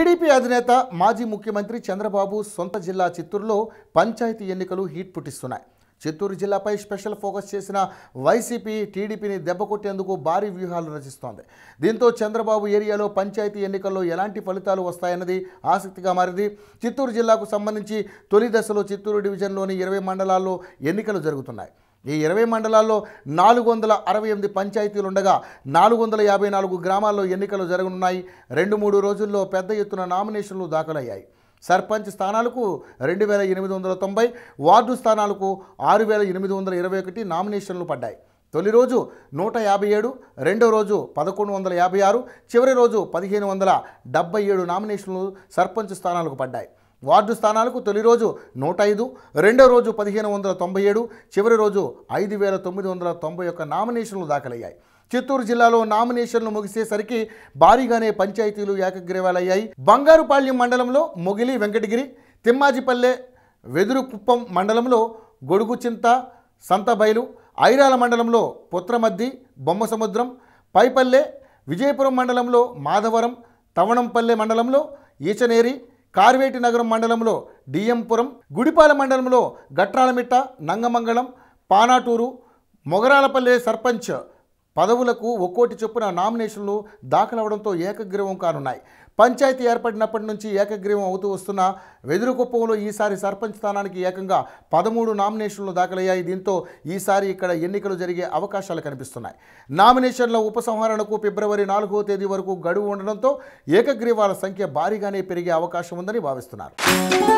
TDP అధినేత మాజీ ముఖ్యమంత్రి చంద్రబాబు సొంత జిల్లా చిత్తూరులో పంచాయతీ ఎన్నికలు హీట్ పుట్టిస్తున్నాయి చిత్తూరు జిల్లాపై స్పెషల్ ఫోకస్ చేసిన వైసీపీ టీడీపీని దెబ్బకొట్టేందుకు భారీ వ్యూహాలు రచిస్తోంది దీంతో చంద్రబాబు ఏరియాలో పంచాయతీ ఎన్నికల్లో ఎలాంటి ఫలితాలు వస్తాయన్నది ఆసక్తిగా మారింది చిత్తూరు జిల్లాకు సంబంధించి తొలి దశలో చిత్తూరు డివిజన్లోని ఇరవై మండలాల్లో ఎన్నికలు జరుగుతున్నాయి ఈ ఇరవై మండలాల్లో నాలుగు వందల అరవై ఎనిమిది పంచాయతీలు ఉండగా నాలుగు వందల యాభై నాలుగు గ్రామాల్లో ఎన్నికలు జరగనున్నాయి రెండు మూడు రోజుల్లో పెద్ద ఎత్తున నామినేషన్లు దాఖలయ్యాయి సర్పంచ్ స్థానాలకు రెండు వేల ఎనిమిది వందల తొంభై వార్డు స్థానాలకు ఆరు వేల ఎనిమిది వందల ఇరవై ఒకటి నామినేషన్లు పడ్డాయి తొలి రోజు నూట యాభై ఏడు రెండో రోజు పదకొండు వందల యాభై ఆరు చివరి రోజు పదిహేను వందల డెబ్బై ఏడు నామినేషన్లు సర్పంచ్ స్థానాలకు పడ్డాయి వార్డు స్థానాలకు తొలి రోజు నూట ఐదు రెండో రోజు పదిహేను వందల తొంభై ఏడు చివరి రోజు ఐదు వేల తొమ్మిది వందల తొంభై ఒక్క నామినేషన్లు దాఖలయ్యాయి చిత్తూరు జిల్లాలో నామినేషన్లు ముగిసేసరికి భారీగానే పంచాయతీలు ఏకగ్రీవాలయ్యాయి బంగారుపాళ్యం మండలంలో మొగిలి వెంకటగిరి తిమ్మాజిపల్లె వెదురుకుప్పం మండలంలో గొడుగుచింత సంతబైలు ఐరాల మండలంలో పుత్రమద్ది బొమ్మసముద్రం పైపల్లె విజయపురం మండలంలో మాధవరం తవణంపల్లె మండలంలో ఈచనేరి కార్వేటి నగరం మండలంలో డిఎంపురం గుడిపాల మండలంలో గట్రాలమిట్ట నంగమంగళం పానాటూరు మొగరాలపల్లె సర్పంచ్ పదవులకు ఒక్కోటి చొప్పున నామినేషన్లు దాఖలవడంతో ఏకగ్రీవం కానున్నాయి పంచాయతీ ఏర్పడినప్పటి నుంచి ఏకగ్రీవం అవుతూ వస్తున్న వెదురుకుప్పంలో ఈసారి సర్పంచ్ స్థానానికి ఏకంగా పదమూడు నామినేషన్లు దాఖలయ్యాయి దీంతో ఈసారి ఇక్కడ ఎన్నికలు జరిగే అవకాశాలు కనిపిస్తున్నాయి నామినేషన్ల ఉపసంహరణకు ఫిబ్రవరి నాలుగో తేదీ వరకు గడువు ఉండడంతో ఏకగ్రీవాల సంఖ్య భారీగానే పెరిగే అవకాశం ఉందని భావిస్తున్నారు